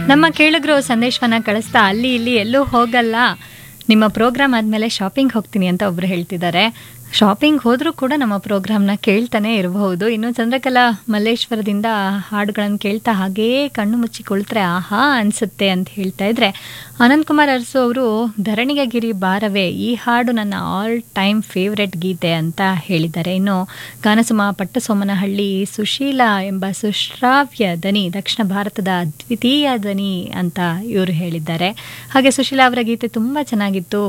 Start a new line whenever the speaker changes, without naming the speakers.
ನಮ್ಮ ಕೇಳಿದ್ರು ಸಂದೇಶವನ್ನ ಕಳಿಸ್ತಾ ಅಲ್ಲಿ ಇಲ್ಲಿ ಎಲ್ಲೂ ಹೋಗಲ್ಲ ನಿಮ್ಮ ಪ್ರೋಗ್ರಾಮ್ ಆದಮೇಲೆ ಶಾಪಿಂಗ್ ಹೋಗ್ತೀನಿ ಅಂತ ಒಬ್ರು ಹೇಳ್ತಿದ್ದಾರೆ ಶಾಪಿಂಗ್ ಹೋದರೂ ಕೂಡ ನಮ್ಮ ಪ್ರೋಗ್ರಾಮ್ನ ಕೇಳ್ತಾನೆ ಇರಬಹುದು ಇನ್ನು ಚಂದ್ರಕಲಾ ಮಲ್ಲೇಶ್ವರದಿಂದ ಹಾಡುಗಳನ್ನು ಕೇಳ್ತಾ ಹಾಗೇ ಕಣ್ಣು ಮುಚ್ಚಿ ಕುಳಿತರೆ ಆಹಾ ಅನಿಸುತ್ತೆ ಅಂತ ಹೇಳ್ತಾ ಇದ್ರೆ ಅನಂತ್ ಕುಮಾರ್ ಅರಸು ಅವರು ಧರಣಿಗೆ ಗಿರಿ ಬಾರವೇ ಈ ಹಾಡು ನನ್ನ ಆಲ್ ಟೈಮ್ ಫೇವ್ರೆಟ್ ಗೀತೆ ಅಂತ ಹೇಳಿದ್ದಾರೆ ಇನ್ನು ಗಾನಸುಮ ಪಟ್ಟಸೋಮನಹಳ್ಳಿ ಸುಶೀಲಾ ಎಂಬ ಸುಶ್ರಾವ್ಯ ದನಿ ದಕ್ಷಿಣ ಭಾರತದ ದ್ವಿತೀಯ ದನಿ ಅಂತ ಇವರು ಹೇಳಿದ್ದಾರೆ ಹಾಗೆ ಸುಶೀಲಾ ಅವರ ಗೀತೆ ತುಂಬ ಚೆನ್ನಾಗಿತ್ತು